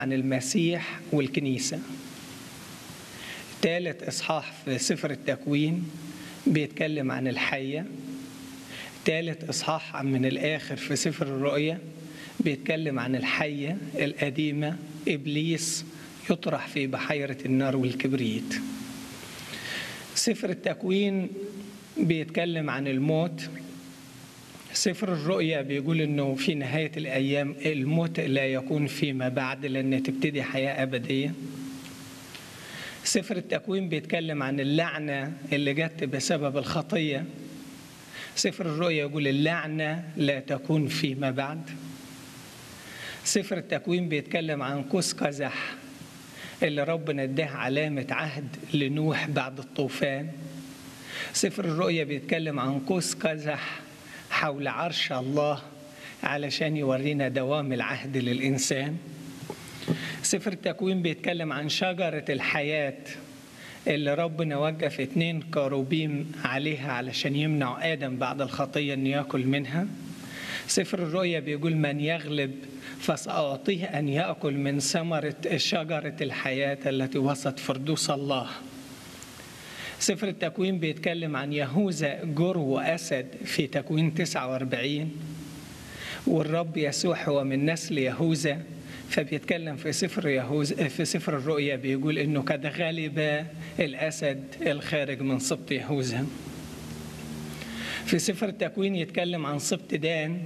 عن المسيح والكنيسة ثالث إصحاح في سفر التكوين بيتكلم عن الحية ثالث إصحاح من الآخر في سفر الرؤيا بيتكلم عن الحية القديمة إبليس يطرح في بحيرة النار والكبريت سفر التكوين بيتكلم عن الموت سفر الرؤيا بيقول انه في نهايه الايام الموت لا يكون فيما بعد لان تبتدي حياه ابديه سفر التكوين بيتكلم عن اللعنه اللي جت بسبب الخطيه سفر الرؤيا يقول اللعنه لا تكون فيما بعد سفر التكوين بيتكلم عن قوس قزح اللي ربنا اداه علامه عهد لنوح بعد الطوفان سفر الرؤيا بيتكلم عن قوس قزح حول عرش الله علشان يورينا دوام العهد للإنسان سفر التكوين بيتكلم عن شجرة الحياة اللي ربنا وقف اتنين كروبيم عليها علشان يمنعوا آدم بعد الخطية أن يأكل منها سفر الرؤيا بيقول من يغلب فسأعطيه أن يأكل من ثمرة شجرة الحياة التي وسط فردوس الله سفر التكوين بيتكلم عن يهوذا جرو أسد في تكوين 49 والرب يسوع هو من نسل يهوذا فبيتكلم في سفر يهوذا في سفر الرؤيا بيقول انه قد غلب الاسد الخارج من سبط يهوذا في سفر التكوين يتكلم عن سبط دان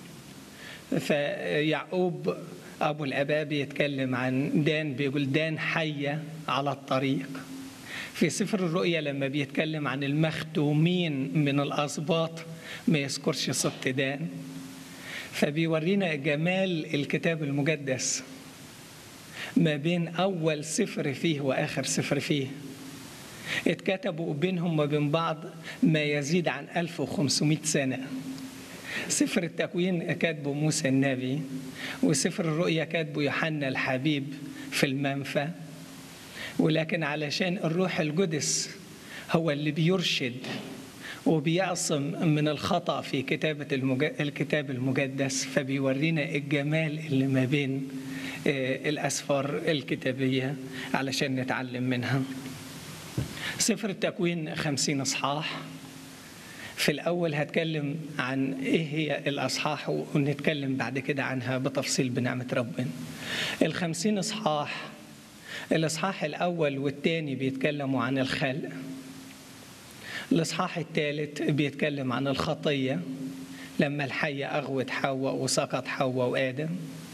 فيعقوب ابو الاباء بيتكلم عن دان بيقول دان حيه على الطريق في سفر الرؤيا لما بيتكلم عن المختومين من الأسباط ما يذكرش سبط دان فبيورينا جمال الكتاب المقدس ما بين أول سفر فيه وآخر سفر فيه اتكتبوا بينهم وبين بعض ما يزيد عن 1500 سنة سفر التكوين كاتبه موسى النبي وسفر الرؤيا كاتبه يوحنا الحبيب في المنفى ولكن علشان الروح القدس هو اللي بيرشد وبيعصم من الخطأ في كتابة الكتاب المقدس فبيورينا الجمال اللي ما بين الأسفار الكتابية علشان نتعلم منها سفر التكوين خمسين إصحاح في الأول هتكلم عن إيه هي الأصحاح ونتكلم بعد كده عنها بتفصيل بنعمة ربنا الخمسين إصحاح الإصحاح الأول والثاني بيتكلموا عن الخلق الإصحاح الثالث بيتكلم عن الخطية لما الحية أغوت حواء وسقط حواء وآدم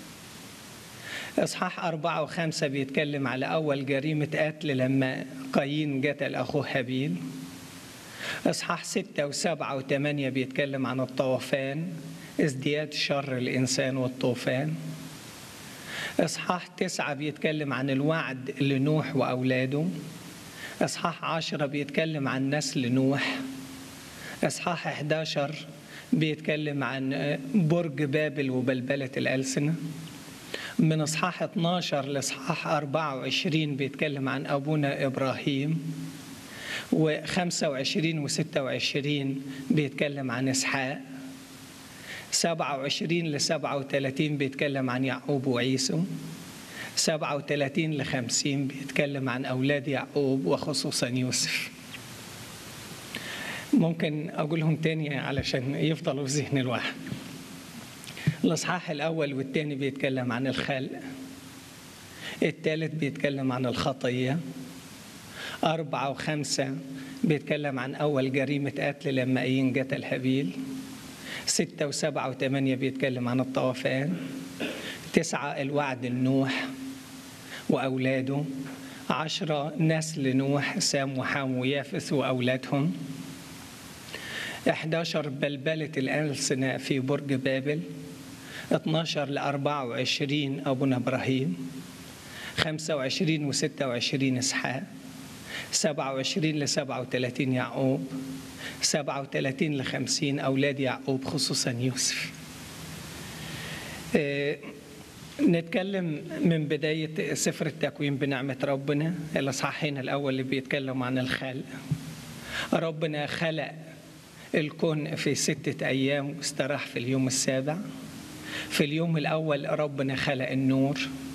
إصحاح أربعة وخمسة بيتكلم على أول جريمة قتل لما قايين قتل أخوه هابيل إصحاح ستة وسبعة وثمانية بيتكلم عن الطوفان ازدياد شر الإنسان والطوفان إصحاح تسعة بيتكلم عن الوعد لنوح وأولاده إصحاح عشرة بيتكلم عن نسل نوح إصحاح 11 بيتكلم عن برج بابل وبلبلة الألسنة من إصحاح 12 لإصحاح 24 بيتكلم عن أبونا إبراهيم و25 و26 بيتكلم عن إسحاق 27 ل 37 بيتكلم عن يعقوب وعيسو 37 ل 50 بيتكلم عن أولاد يعقوب وخصوصا يوسف ممكن أقولهم تاني علشان يفضلوا في ذهن الواحد الإصحاح الأول والتاني بيتكلم عن الخلق الثالث بيتكلم عن الخطية أربعة وخمسة بيتكلم عن أول جريمة قتل لما أين قتل هابيل ستة وسبعة وثمانية بيتكلم عن الطوفان تسعة الوعد لنوح وأولاده عشرة نسل نوح سام وحام ويافث وأولادهم 11 بلبلة الألسنة في برج بابل 12 ل 24 أبونا إبراهيم 25 و 26 إسحاق 27 ل 37 يعقوب 37 ل 50 أولاد يعقوب خصوصا يوسف نتكلم من بداية سفر التكوين بنعمة ربنا الأصحاحين الأول اللي بيتكلم عن الخلق ربنا خلق الكون في ستة أيام واستراح في اليوم السابع في اليوم الأول ربنا خلق النور